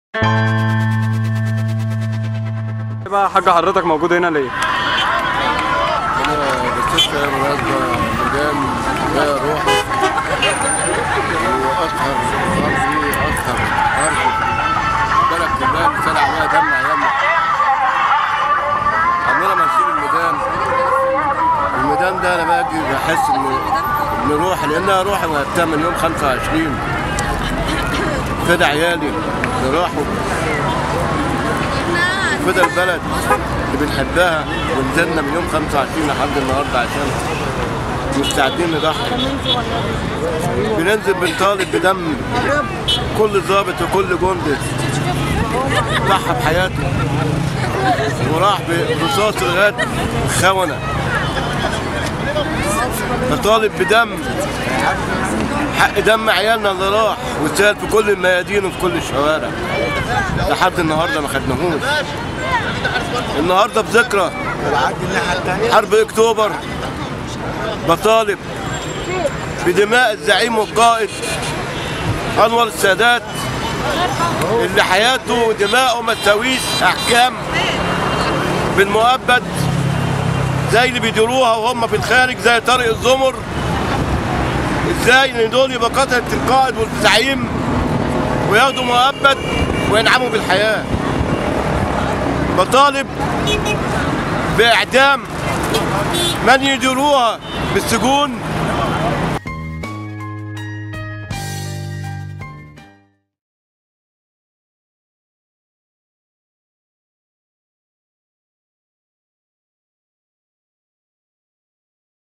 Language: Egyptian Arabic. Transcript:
بقى حاجة حضرتك موجود هنا ليه؟ انا بستشفى مناسبة مدام لا روح واطهر قلبي اطهر قلبي بلد كلها بتسال عليها دم ايام عمالة ما نشيل الميدان الميدان ده انا باجي بحس ان ان روحي لانها روحي وقتها من يوم 25 فدا عيالي راحوا فدا البلد اللي بنحبها ونزلنا من يوم 25 لحد النهارده عشان مستعدين نضحي بننزل بنطالب بدم كل ضابط وكل جندي ضحى بحياته وراح برصاص لغايه الخونه بطالب بدم حق دم عيالنا اللي راح وسال في كل الميادين وفي كل الشوارع لحد النهارده ما خدناهوش النهارده بذكرى حرب اكتوبر بطالب بدماء الزعيم والقائد انور السادات اللي حياته ودماؤه ما تساويش احكام بالمؤبد زي اللي بيديروها وهم في الخارج زي طارق الزمر ازاي ان دول يبقى قتلة القائد والزعيم وياخدوا مؤبد وينعموا بالحياه بطالب باعدام من يديروها بالسجون